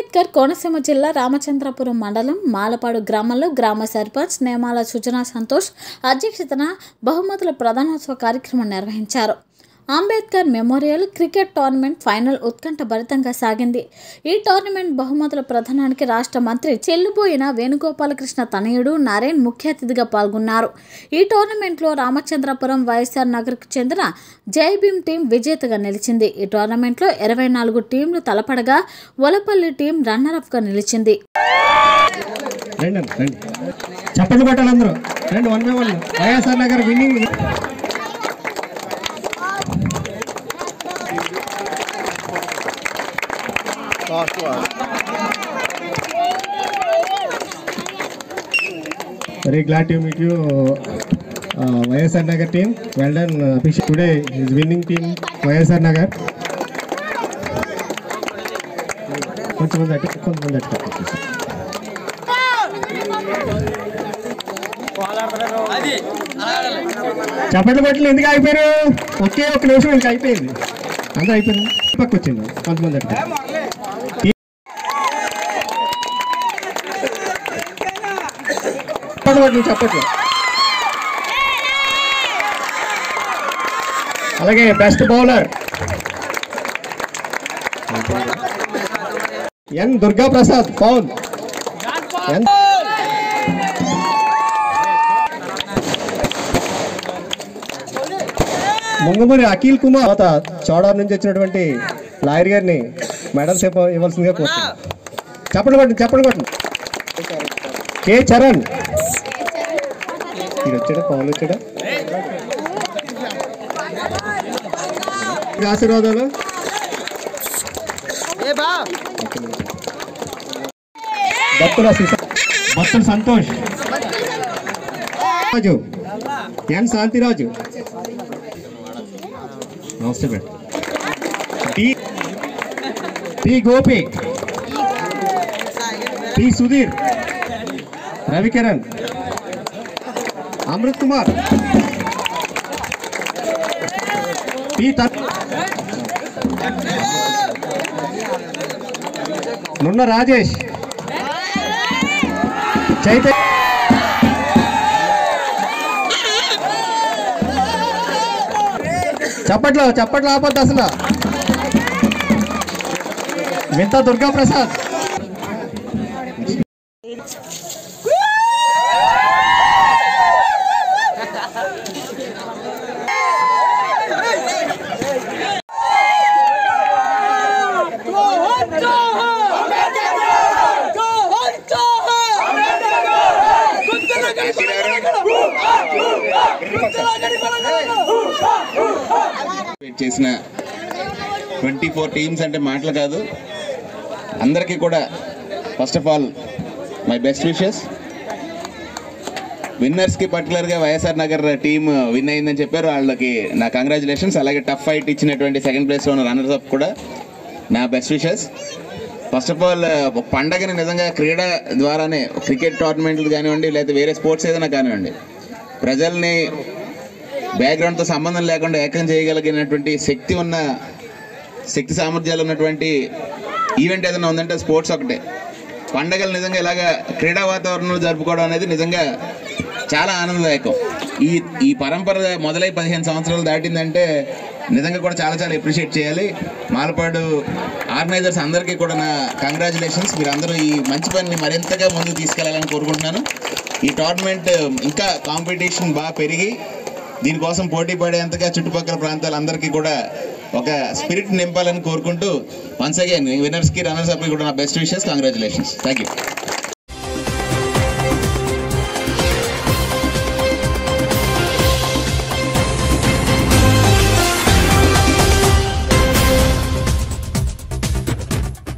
అంబేద్కర్ కోనసీమ జిల్లా రామచంద్రపురం మండలం మాలపాడు గ్రామంలో గ్రామ సర్పంచ్ నేమాల సుజనా సంతోష్ అధ్యక్షతన బహుమతుల ప్రధానోత్సవ కార్యక్రమం నిర్వహించారు Ambedkar memorial cricket tournament final ఉత్కంఠ భరితంగా సాగింది ఈ టోర్నమెంట్ బహుమతుల ప్రధానానికి రాష్ట్ర మంత్రి చెల్లుబోయిన వేణుగోపాలకృష్ణ తనయుడు నరేన్ ముఖ్య అతిథిగా పాల్గొన్నారు ఈ టోర్నమెంట్లో రామచంద్రపురం వైఎస్ఆర్ నగర్కు చెందిన జై భీమ్ టీం విజేతగా నిలిచింది ఈ టోర్నమెంట్లో ఇరవై నాలుగు టీంలు తలపడగా వలపల్లి టీం రన్నరప్గా నిలిచింది రండి అన్న, రండి చప్పట్లు కొట్టాలి అందరూ రండి one by one YSR Nagar winning very glad to meet you YSR Nagar team well done official today is winning team YSR Nagar కొంతమంది అటు కొంతమంది అటు చప్పట్లు కొట్టలు ఎందుకు అయిపోయారు ఒకే ఒక నిమిషం ఇంకా అయిపోయింది అందరూ అయిపోయింది పక్క వచ్చింది కొంతమంది అట్లా చప్పట్లు కొట్టలు చప్పట్లు అలాగే best bowler N Durga Prasad పౌన్ ఎన్ ముంగమూరి అఖిల్ కుమార్ తర్వాత చౌడార్ నుంచి వచ్చినటువంటి లాయర్ గారిని మెడల్ సేపు ఇవ్వాల్సిందిగా కోరుతున్నాను చెప్పండి కొట్టండి చెప్పండి కొట్టండి కే చరణ్ మీరు వచ్చాడా పవన్ వచ్చాడా ఇంకా ఆశీర్వాదాలు భక్తుల శిశ- భక్తుల సంతోష్ రాజు ఎన్ శాంతిరాజు నమస్తే madam T T Gopi T Sudheer Ravikiran Amrit Kumar T తన్ నున్న రాజేష్ చైతన్య చప్పట్లో చప్పట్లో ఆపద్దు అసలు వింత దుర్గా ప్రసాద్ పార్టిసిపేట్ చేసిన ట్వంటీ ఫోర్ టీమ్స్ అంటే మాటలు కాదు అందరికీ కూడా first of all my best wishes విన్నర్స్కి పర్టికులర్గా వైఎస్ఆర్ నగర్ టీమ్ విన్ అయిందని చెప్పారు వాళ్ళకి నా కంగ్రాచులేషన్స్ అలాగే టఫ్ ఫైట్ ఇచ్చినటువంటి సెకండ్ ప్లేస్లో ఉన్న రన్నర్స్ అప్ కూడా నా best wishes first of all పండగని నిజంగా క్రీడ ద్వారానే క్రికెట్ టోర్నమెంట్లు కానివ్వండి లేదా వేరే స్పోర్ట్స్ ఏదైనా కానివ్వండి ప్రజల్ని బ్యాక్గ్రౌండ్తో సంబంధం లేకుండా ఏకం చేయగలిగినటువంటి శక్తి ఉన్న శక్తి సామర్థ్యాలు ఉన్నటువంటి ఈవెంట్ ఏదైనా ఉందంటే స్పోర్ట్స్ ఒకటే పండగలు నిజంగా ఇలాగా క్రీడా వాతావరణంలో జరుపుకోవడం అనేది నిజంగా చాలా ఆనందదాయకం ఈ ఈ పరంపర మొదలై పదిహేను సంవత్సరాలు దాటిందంటే నిజంగా కూడా చాలా చాలా అప్రిషియేట్ చేయాలి మాలపాడు ఆర్గనైజర్స్ అందరికీ కూడా నా కంగ్రాచులేషన్స్ మీరు అందరూ ఈ మంచి పనిని మరింతగా ముందుకు తీసుకెళ్లాలని కోరుకుంటున్నాను ఈ టోర్నమెంట్ ఇంకా కాంపిటీషన్ బాగా పెరిగి దీనికోసం పోటీ పడేంతగా చుట్టుపక్కల ప్రాంతాలందరికీ కూడా ఒక స్పిరిట్ నింపాలని కోరుకుంటూ వన్స్ అగైన్ విన్నర్స్కి రన్నర్స్ అప్కి కూడా నా best wishes congratulations thank you